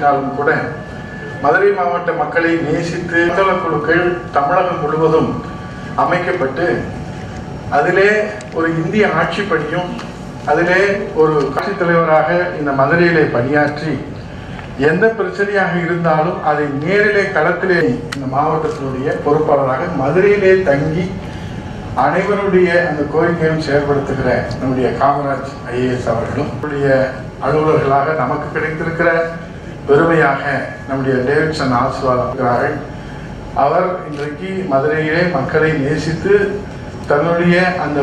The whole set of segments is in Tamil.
பேசினாலும் கூட மதுரை மாவட்ட மக்களை நேசித்து மண்டல குழுக்கள் தமிழகம் முழுவதும் அமைக்கப்பட்டு அதிலே ஒரு இந்திய ஆட்சிப்பணியும் அதிலே ஒரு ஆட்சித் தலைவராக இந்த மதுரையிலே பணியாற்றி எந்த பிரச்சனையாக இருந்தாலும் அதை நேரிலே களத்திலே இந்த மாவட்டத்தினுடைய பொறுப்பாளராக மதுரையிலே தங்கி அனைவருடைய அந்த கோரிக்கையும் செயல்படுத்துகிற நம்முடைய காமராஜ் ஐஏஎஸ் அவர்களும் நம்முடைய அலுவலர்களாக நமக்கு கிடைத்திருக்கிற பெருமையாக நம்முடைய டேவிட்சன் ஆசிர்வாதம் அவர் இன்றைக்கு மதுரையிலே மக்களை நேசித்து தன்னுடைய அந்த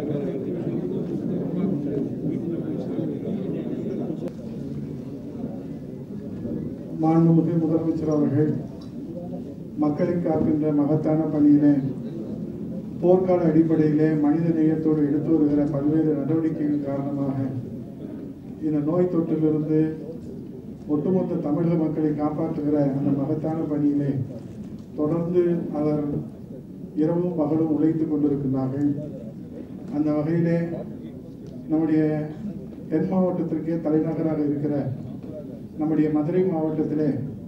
மாண்புமிகு முதலமைச்சர் அவர்கள் மக்களை காக்கின்ற மகத்தான பணியிலே போர்க்கால அடிப்படையிலே மனித நேயத்தோடு எடுத்து வருகிற பல்வேறு நடவடிக்கைகள் காரணமாக இந்த நோய் தொற்றிலிருந்து ஒட்டுமொத்த தமிழக மக்களை காப்பாற்றுகிற அந்த மகத்தான பணியிலே தொடர்ந்து அவர் இரவும் பகலும் உழைத்துக் கொண்டிருக்கிறார்கள் அந்த வகையிலே நம்முடைய தென் மாவட்டத்திற்கே தலைநகராக இருக்கிற நம்முடைய மதுரை மாவட்டத்திலே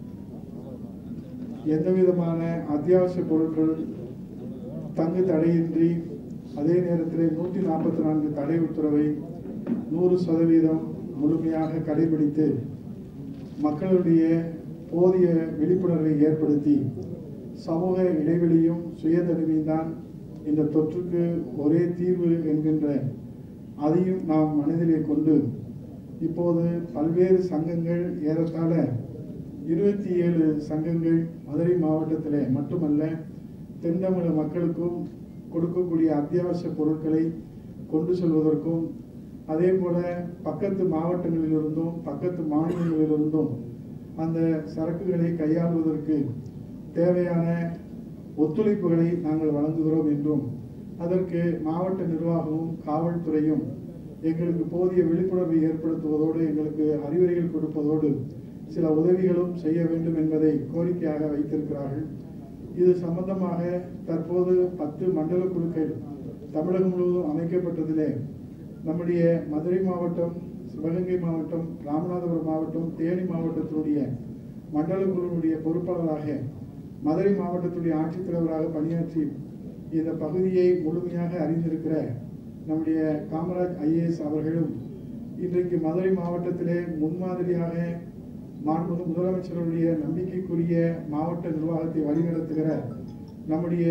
எந்த விதமான அத்தியாவசிய பொருட்கள் தங்கு தடையின்றி அதே நேரத்தில் நூற்றி நாற்பத்தி நான்கு தடை உத்தரவை நூறு சதவீதம் முழுமையாக கடைபிடித்து மக்களுடைய போதிய விழிப்புணர்வை ஏற்படுத்தி சமூக இடைவெளியும் சுயதனிமையும் தான் இந்த தொற்றுக்கு ஒரே தீர்வு என்கின்ற அதையும் நாம் மனதிலே கொண்டு இப்போது பல்வேறு சங்கங்கள் ஏறத்தாழ இருபத்தி ஏழு சங்கங்கள் மதுரை மாவட்டத்திலே மட்டுமல்ல தென் தமிழக மக்களுக்கும் கொடுக்கக்கூடிய அத்தியாவசிய பொருட்களை கொண்டு செல்வதற்கும் அதே போல பக்கத்து மாவட்டங்களிலிருந்தும் பக்கத்து மாநிலங்களிலிருந்தும் அந்த சரக்குகளை கையாளுவதற்கு தேவையான ஒத்துழைப்புகளை நாங்கள் வழங்குகிறோம் என்றும் அதற்கு மாவட்ட நிர்வாகமும் காவல்துறையும் எங்களுக்கு போதிய விழிப்புணர்வை ஏற்படுத்துவதோடு எங்களுக்கு அறிவுரைகள் கொடுப்பதோடு சில உதவிகளும் செய்ய வேண்டும் என்பதை கோரிக்கையாக வைத்திருக்கிறார்கள் இது சம்பந்தமாக தற்போது பத்து மண்டல குழுக்கள் தமிழகம் முழுவதும் அமைக்கப்பட்டதிலே நம்முடைய மதுரை மாவட்டம் சிவகங்கை மாவட்டம் ராமநாதபுரம் மாவட்டம் தேனி மாவட்டத்தினுடைய மண்டல குழுவினுடைய பொறுப்பாளராக மதுரை மாவட்டத்துடைய ஆட்சித்தலைவராக பணியாற்றி இந்த பகுதியை முழுமையாக அறிந்திருக்கிற நம்முடைய காமராஜ் ஐஏஎஸ் அவர்களும் இன்றைக்கு மதுரை மாவட்டத்திலே முன்மாதிரியாக மாண்புமிகு முதலமைச்சருடைய நம்பிக்கைக்குரிய மாவட்ட நிர்வாகத்தை வழிநடத்துகிற நம்முடைய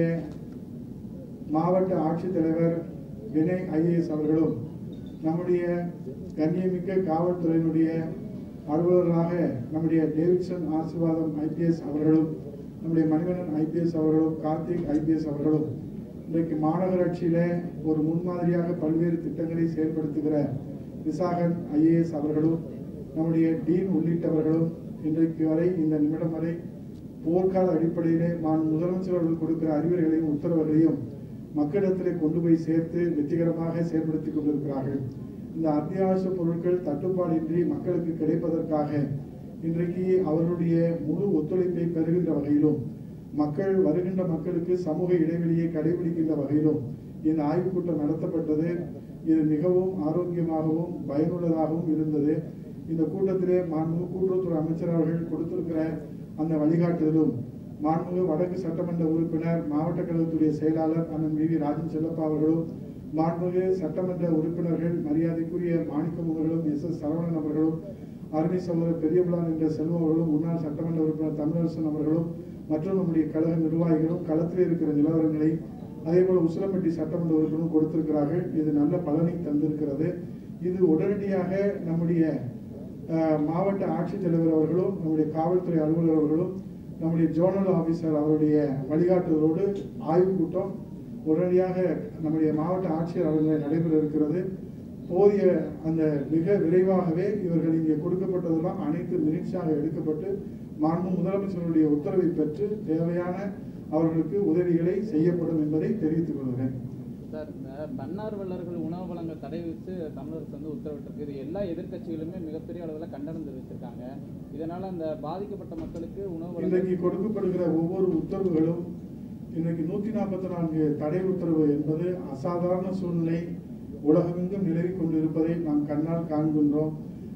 மாவட்ட ஆட்சித்தலைவர் வினய் ஐஏஎஸ் அவர்களும் நம்முடைய கண்ணியமிக்க காவல்துறையினுடைய அலுவலராக நம்முடைய டேவிட்சன் ஆசீர்வாதம் ஐபிஎஸ் அவர்களும் நம்முடைய மணிவண்ணன் ஐபிஎஸ் அவர்களும் கார்த்திக் ஐபிஎஸ் அவர்களும் இன்றைக்கு மாநகராட்சியில ஒரு முன்மாதிரியாக பல்வேறு திட்டங்களை செயல்படுத்துகிற விசாகன் ஐஏஎஸ் அவர்களும் நம்முடைய டீன் உள்ளிட்டவர்களும் இன்றைக்கு வரை இந்த நிமிடம் வரை போர்க்கால அடிப்படையிலே மான் முதலமைச்சர் அவர்கள் கொடுக்கிற அறிவுரைகளையும் உத்தரவுகளையும் மக்களிடத்திலே கொண்டு போய் சேர்த்து வெற்றிகரமாக செயல்படுத்தி கொண்டிருக்கிறார்கள் இந்த அத்தியாவசிய பொருட்கள் தட்டுப்பாடின்றி மக்களுக்கு கிடைப்பதற்காக இன்றைக்கு அவர்களுடைய முழு ஒத்துழைப்பை பெறுகின்ற வகையிலும் மக்கள் வருகின்ற மக்களுக்கு சமூக இடைவெளியை கடைபிடிக்கின்ற வகையிலும் இந்த ஆய்வுக் கூட்டம் நடத்தப்பட்டது இது மிகவும் ஆரோக்கியமாகவும் பயனுள்ளதாகவும் இருந்தது இந்த கூட்டத்திலே மாண்புமிகு கூட்டுறவுத்துறை அமைச்சர் அவர்கள் கொடுத்திருக்கிற அந்த வழிகாட்டுதலும் மாண்புமிகு வடக்கு சட்டமன்ற உறுப்பினர் மாவட்ட கழகத்துடைய செயலாளர் அண்ணன் வி வி ராஜன் செல்லப்பா அவர்களும் மாண்புமிகு சட்டமன்ற உறுப்பினர்கள் மரியாதைக்குரிய மாணிக்கம் அவர்களும் எஸ் எஸ் சரவணன் அவர்களும் அருமை சகோதரர் பெரியபிளான் என்ற செல்வம் அவர்களும் முன்னாள் சட்டமன்ற உறுப்பினர் தமிழரசன் அவர்களும் மற்றும் நம்முடைய கழக நிர்வாகிகளும் களத்தில் இருக்கிற நிலவரங்களை அதே போல உசிலம்பட்டி சட்டமன்ற உறுப்பினரும் கொடுத்திருக்கிறார்கள் இது நல்ல பலனை தந்திருக்கிறது இது உடனடியாக நம்முடைய அஹ், மாவட்ட ஆட்சித்தலைவர் அவர்களும் நம்முடைய காவல்துறை அலுவலர் அவர்களும் நம்முடைய ஜோனல் ஆபீசர் அவருடைய வழிகாட்டுதலோடு ஆய்வுக் கூட்டம் உடனடியாக நம்முடைய மாவட்ட ஆட்சியர் அவர்களை நடைபெற இருக்கிறது போதிய அந்த மிக விரைவாகவே இவர்கள் இங்கே கொடுக்கப்பட்டதெல்லாம் அனைத்து மினிட்ஸாக எடுக்கப்பட்டு மாண்பு முதலமைச்சருடைய உத்தரவை பெற்று தேவையான அவர்களுக்கு உதவிகளை செய்யப்படும் என்பதை தெரிவித்துக் கொள்கிறேன் சார் இந்த தன்னார்வலர்கள் உணவு வழங்க தடை விதித்து தமிழரசு வந்து உத்தரவிட்டிருக்கு இது எல்லா எதிர்க்கட்சிகளுமே மிகப்பெரிய அளவில் கண்டனம் தெரிவிச்சிருக்காங்க இதனால அந்த பாதிக்கப்பட்ட மக்களுக்கு உணவு வழங்க இன்றைக்கு கொடுக்கப்படுகிற ஒவ்வொரு உத்தரவுகளும் இன்றைக்கு நூத்தி நாற்பத்தி நான்கு தடை உத்தரவு என்பது அசாதாரண சூழ்நிலை உலகமெங்கும் நிலவி கொண்டிருப்பதை நாம் கண்ணால் காண்கின்றோம்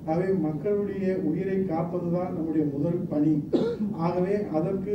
ஆகவே மக்களுடைய உயிரை காப்பதுதான் நம்முடைய முதல் பணி ஆகவே அதற்கு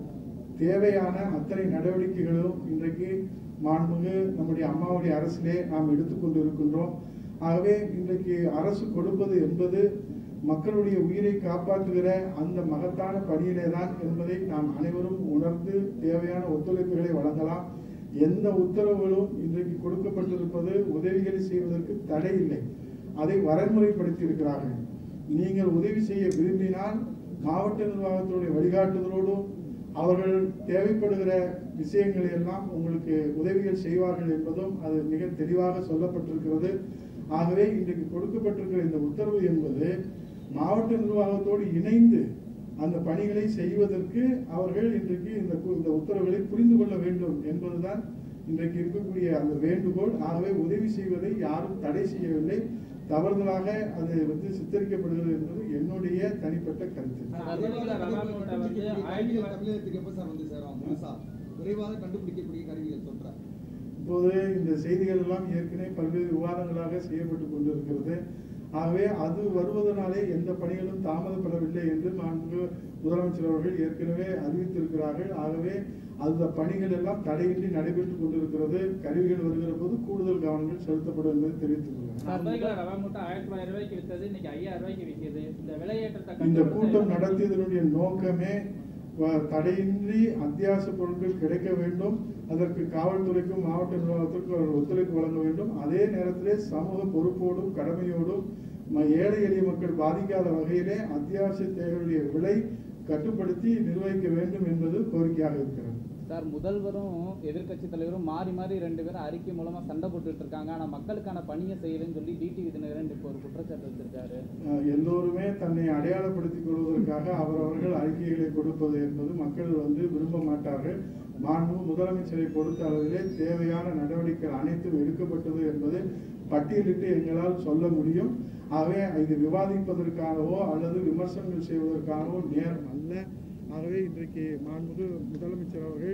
தேவையான அத்தனை நடவடிக்கைகளும் இன்றைக்கு மாண்புமிகு நம்முடைய அம்மாவுடைய அரசிலே நாம் எடுத்துக்கொண்டு இருக்கின்றோம் ஆகவே இன்றைக்கு அரசு கொடுப்பது என்பது மக்களுடைய உயிரை காப்பாற்றுகிற அந்த மகத்தான பணியிலே தான் என்பதை நாம் அனைவரும் உணர்ந்து தேவையான ஒத்துழைப்புகளை வழங்கலாம் எந்த உத்தரவுகளும் இன்றைக்கு கொடுக்கப்பட்டிருப்பது உதவிகளை செய்வதற்கு தடை இல்லை அதை வரைமுறைப்படுத்தி இருக்கிறார்கள் நீங்கள் உதவி செய்ய விரும்பினால் மாவட்ட நிர்வாகத்தினுடைய வழிகாட்டுதலோடும் அவர்கள் தேவைப்படுகிற விஷயங்களை எல்லாம் உங்களுக்கு உதவிகள் செய்வார்கள் என்பதும் அது மிக தெளிவாக சொல்லப்பட்டிருக்கிறது ஆகவே இன்றைக்கு கொடுக்கப்பட்டிருக்கிற இந்த உத்தரவு என்பது மாவட்ட நிர்வாகத்தோடு இணைந்து அந்த பணிகளை செய்வதற்கு அவர்கள் இன்றைக்கு இந்த கு- இந்த உத்தரவுகளை புரிந்து கொள்ள வேண்டும் என்பதுதான் இன்றைக்கு இருக்கக்கூடிய அந்த வேண்டுகோள் ஆகவே உதவி செய்வதை யாரும் தடை செய்யவில்லை தவறுதலாக அது வந்து சித்தரிக்கப்படுகிறது என்பது என்னுடைய தனிப்பட்ட கருத்து தமிழக ரவா மூட்டை வந்து ஆயிரத்தி தொள்ளாயிரத்தி தமிழகத்துக்கு எப்ப சார் வந்து சேரும் முழுசா விரைவாக கண்டுபிடிக்கக்கூடிய கருவிகள் சொல்றேன் இப்போது இந்த செய்திகள் எல்லாம் ஏற்கனவே பல்வேறு விவாதங்களாக செய்யப்பட்டு கொண்டிருக்கிறது ஆகவே அது வருவதனாலே எந்த பணிகளும் தாமதப்படவில்லை என்று மாண்புமிகு முதலமைச்சர் அவர்கள் ஏற்கனவே அறிவித்திருக்கிறார்கள் ஆகவே அந்த பணிகள் எல்லாம் தடையின்றி நடைபெற்றுக் கொண்டிருக்கிறது கருவிகள் வருகிற போது கூடுதல் கவனங்கள் செலுத்தப்படும் என்பதை தெரிவித்துக் கொள்கிறேன் முப்பது கிலோ ரவா மூட்டை ஆயிரத்தி தொள்ளாயிரம் ரூபாய்க்கு வித்தது இன்னைக்கு ஐயாயிரம் ரூபாய்க்கு விற்கிது இந்த விலையேற்றத்தை இந்த கட்டுப்படுத்த கூட்டம் என்ன நடத்தியதனுடைய நோக்கமே வ- தடையின்றி அத்தியாவசிய பொருட்கள் கிடைக்க வேண்டும் அதற்கு காவல்துறைக்கும் மாவட்ட நிர்வாகத்திற்கும் அவர்கள் ஒத்துழைப்பு வழங்க வேண்டும் அதே நேரத்திலே சமூக பொறுப்போடும் கடமையோடும் ம- ஏழை எளிய மக்கள் பாதிக்காத வகையிலே அத்தியாவசிய தேவையுடைய விலை கட்டுப்படுத்தி நிர்வகிக்க வேண்டும் என்பது கோரிக்கையாக இருக்கிறது சார் முதல்வரும் எதிர்க்கட்சி தலைவரும் மாறி மாறி ரெண்டு பேரும் அறிக்கை மூலமா சண்டை போட்டுட்டு இருக்காங்க ஆனா மக்களுக்கான பணியை செய்யலன்னு சொல்லி டிடி விதிநகரன் இப்போ ஒரு குற்றச்சாட்டு வச்சிருக்காரு அஹ் எல்லோருமே தன்னை அடையாளப்படுத்திக் கொள்வதற்காக அவரவர்கள் அறிக்கைகளை கொடுப்பது என்பது மக்கள் வந்து விரும்ப மாட்டார்கள் மாண்பு முதலமைச்சரை பொறுத்த அளவிலே தேவையான நடவடிக்கைகள் அனைத்தும் எடுக்கப்பட்டது என்பது பட்டியலிட்டு எங்களால் சொல்ல முடியும் ஆகவே இது விவாதிப்பதற்காகவோ அல்லது விமர்சனங்கள் செய்வதற்காகவோ நேரம் அல்ல ஆகவே இன்றைக்கு மாண்புமிகு முதலமைச்சர் அவர்கள்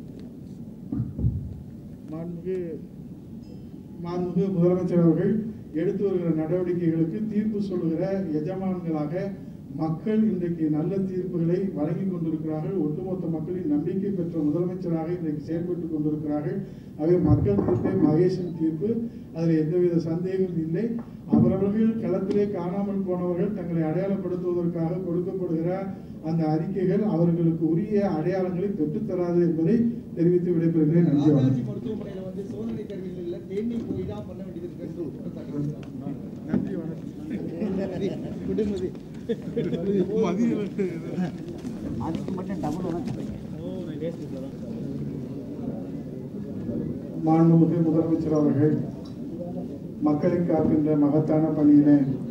மாண்புமிகு மாண்புமிகு முதலமைச்சர் அவர்கள் எடுத்து வருகிற நடவடிக்கைகளுக்கு தீர்ப்பு சொல்லுகிற எஜமான்களாக மக்கள் இன்றைக்கு நல்ல தீர்ப்புகளை வழங்கி கொண்டிருக்கிறார்கள் ஒட்டுமொத்த மக்களின் நம்பிக்கை பெற்ற முதலமைச்சராக இன்றைக்கு செயல்பட்டு கொண்டிருக்கிறார்கள் ஆகவே மக்கள் தீர்ப்பே மகேசன் தீர்ப்பு அதில் எந்தவித சந்தேகமும் இல்லை அவரவர்கள் களத்திலே காணாமல் போனவர்கள் தங்களை அடையாளப்படுத்துவதற்காக கொடுக்கப்படுகிற அந்த அறிக்கைகள் அவர்களுக்கு உரிய அடையாளங்களை பெற்றுத்தராது என்பதை தெரிவித்து விடைபெறுகிறேன் நன்றி ராஜாஜி வணக்கம் மருத்துவமனையில வந்து சோதனை கருவிகள் இல்ல தேநீர் போய் தான் பண்ண வேண்டியது இருக்கு என்று ஒரு குற்றச்சாட்டு வைக்கிறார். நன்றி வணக்கம் குடிமதி மாண்புமிகு முதலமைச்சர் அவர்கள் மக்களை காக்கின்ற மகத்தான பணியினை